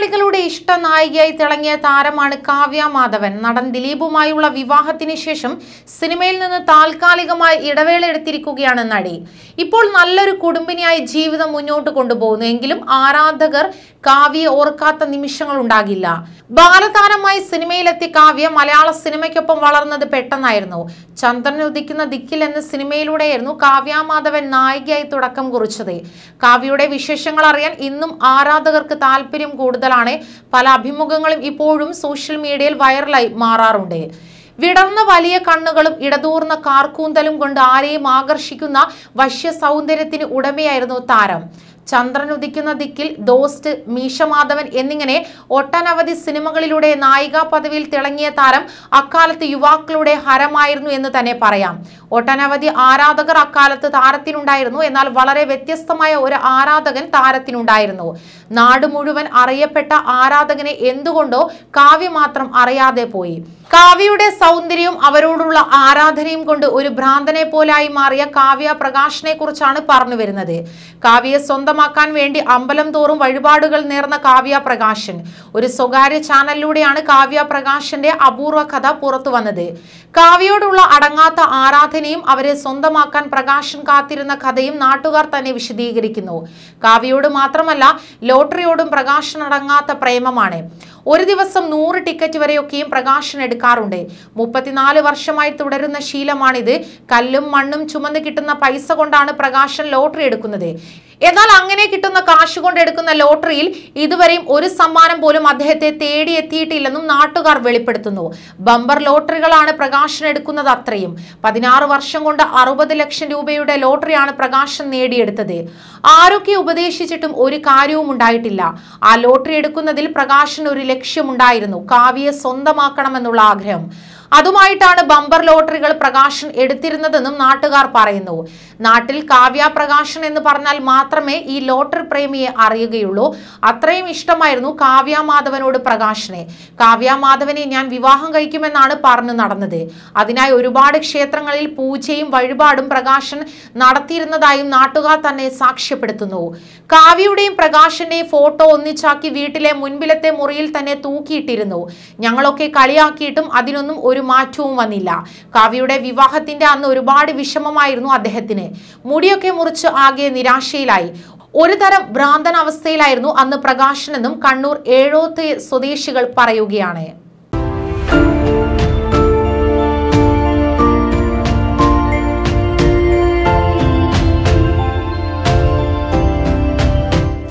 മലയാളികളുടെ ഇഷ്ട നായികയായി തിളങ്ങിയ താരമാണ് കാവ്യ മാധവൻ നടൻ ദിലീപുമായുള്ള വിവാഹത്തിന് ശേഷം സിനിമയിൽ നിന്ന് താൽക്കാലികമായി ഇടവേള എടുത്തിരിക്കുകയാണ് നടി ഇപ്പോൾ നല്ലൊരു കുടുംബിനിയായി ജീവിതം മുന്നോട്ട് കൊണ്ടുപോകുന്നു എങ്കിലും ആരാധകർ കാവ്യയെ ഓർക്കാത്ത നിമിഷങ്ങൾ ഉണ്ടാകില്ല ബാലതാരമായി സിനിമയിലെത്തിയ കാവ്യ മലയാള സിനിമയ്ക്കൊപ്പം വളർന്നത് പെട്ടെന്നായിരുന്നു ചന്ദ്രൻ ഉദിക്കുന്ന ദിക്കിൽ എന്ന സിനിമയിലൂടെയായിരുന്നു കാവ്യ മാധവൻ നായികയായി തുടക്കം കുറിച്ചത് കാവ്യയുടെ വിശേഷങ്ങൾ അറിയാൻ ഇന്നും ആരാധകർക്ക് താല്പര്യം കൂടുതലാണ് പല അഭിമുഖങ്ങളും ഇപ്പോഴും സോഷ്യൽ മീഡിയയിൽ വൈറലായി മാറാറുണ്ട് വിടർന്ന വലിയ കണ്ണുകളും ഇടതൂർന്ന കാർക്കൂന്തലും കൊണ്ട് ആരെയും ആകർഷിക്കുന്ന വശ്യ സൗന്ദര്യത്തിന് ഉടമയായിരുന്നു താരം ചന്ദ്രൻ ഉദിക്കുന്ന ദിക്കിൽ ദോസ്റ്റ് മീശമാധവൻ എന്നിങ്ങനെ ഒട്ടനവധി സിനിമകളിലൂടെ നായികാ പദവിയിൽ തിളങ്ങിയ താരം അക്കാലത്ത് യുവാക്കളുടെ ഹരമായിരുന്നു എന്ന് തന്നെ പറയാം ഒട്ടനവധി ആരാധകർ അക്കാലത്ത് താരത്തിനുണ്ടായിരുന്നു എന്നാൽ വളരെ വ്യത്യസ്തമായ ഒരു ആരാധകൻ താരത്തിനുണ്ടായിരുന്നു നാട് മുഴുവൻ അറിയപ്പെട്ട ആരാധകനെ എന്തുകൊണ്ടോ കാവ്യ മാത്രം അറിയാതെ പോയി കാവ്യയുടെ സൗന്ദര്യവും അവരോടുള്ള ആരാധനയും കൊണ്ട് ഒരു ഭ്രാന്തനെ പോലായി മാറിയ കാവ്യ പ്രകാശിനെ കുറിച്ചാണ് പറഞ്ഞു വരുന്നത് കാവ്യയെ സ്വന്തമാക്കാൻ വേണ്ടി അമ്പലം തോറും വഴിപാടുകൾ നേർന്ന കാവ്യ പ്രകാശൻ ഒരു സ്വകാര്യ ചാനലിലൂടെയാണ് കാവ്യ പ്രകാശന്റെ അപൂർവ കഥ പുറത്തു വന്നത് കാവ്യയോടുള്ള അടങ്ങാത്ത ആരാധനയും അവരെ സ്വന്തമാക്കാൻ പ്രകാശൻ കാത്തിരുന്ന കഥയും നാട്ടുകാർ തന്നെ വിശദീകരിക്കുന്നു കാവ്യയോട് മാത്രമല്ല ലോട്ടറിയോടും പ്രകാശൻ അടങ്ങാത്ത പ്രേമമാണ് ഒരു ദിവസം നൂറ് ടിക്കറ്റ് വരെയൊക്കെയും പ്രകാശൻ എടുക്കാറുണ്ട് മുപ്പത്തിനാല് വർഷമായി തുടരുന്ന ശീലമാണിത് കല്ലും മണ്ണും ചുമന്ന് കിട്ടുന്ന പൈസ കൊണ്ടാണ് പ്രകാശൻ ലോട്ടറി എടുക്കുന്നത് എന്നാൽ അങ്ങനെ കിട്ടുന്ന കാശ് കൊണ്ട് എടുക്കുന്ന ലോട്ടറിയിൽ ഇതുവരെയും ഒരു സമ്മാനം പോലും അദ്ദേഹത്തെ തേടിയെത്തിയിട്ടില്ലെന്നും നാട്ടുകാർ വെളിപ്പെടുത്തുന്നു ബമ്പർ ലോട്ടറികളാണ് പ്രകാശൻ എടുക്കുന്നത് അത്രയും പതിനാറ് വർഷം കൊണ്ട് അറുപത് ലക്ഷം രൂപയുടെ ലോട്ടറിയാണ് പ്രകാശൻ നേടിയെടുത്തത് ആരൊക്കെ ഉപദേശിച്ചിട്ടും ഒരു കാര്യവും ഉണ്ടായിട്ടില്ല ആ ലോട്ടറി എടുക്കുന്നതിൽ പ്രകാശൻ ഒരു ലക്ഷ്യമുണ്ടായിരുന്നു കാവ്യയെ സ്വന്തമാക്കണമെന്നുള്ള ആഗ്രഹം അതുമായിട്ടാണ് ബമ്പർ ലോട്ടറികൾ പ്രകാശൻ എടുത്തിരുന്നതെന്നും നാട്ടുകാർ പറയുന്നു നാട്ടിൽ കാവ്യ പ്രകാശൻ എന്ന് പറഞ്ഞാൽ മാത്രമേ ഈ ലോട്ടറി പ്രേമിയെ അറിയുകയുള്ളൂ അത്രയും ഇഷ്ടമായിരുന്നു കാവ്യ മാധവനോട് പ്രകാശനെ കാവ്യ മാധവനെ ഞാൻ വിവാഹം കഴിക്കുമെന്നാണ് പറഞ്ഞു നടന്നത് അതിനായി ഒരുപാട് ക്ഷേത്രങ്ങളിൽ പൂജയും വഴിപാടും പ്രകാശൻ നടത്തിയിരുന്നതായും നാട്ടുകാർ തന്നെ സാക്ഷ്യപ്പെടുത്തുന്നു കാവ്യയുടെയും പ്രകാശന്റെയും ഫോട്ടോ ഒന്നിച്ചാക്കി വീട്ടിലെ മുൻപിലത്തെ മുറിയിൽ തന്നെ തൂക്കിയിട്ടിരുന്നു ഞങ്ങളൊക്കെ കളിയാക്കിയിട്ടും അതിനൊന്നും ഒരു മാറ്റവും വന്നില്ല കാവ്യയുടെ വിവാഹത്തിന്റെ അന്ന് ഒരുപാട് വിഷമമായിരുന്നു അദ്ദേഹത്തിന് മുടിയൊക്കെ മുറിച്ച് ആകെ നിരാശയിലായി ഒരു തരം ഭ്രാന്തൻ അവസ്ഥയിലായിരുന്നു അന്ന് പ്രകാശനെന്നും കണ്ണൂർ ഏഴോത്ത് സ്വദേശികൾ പറയുകയാണ്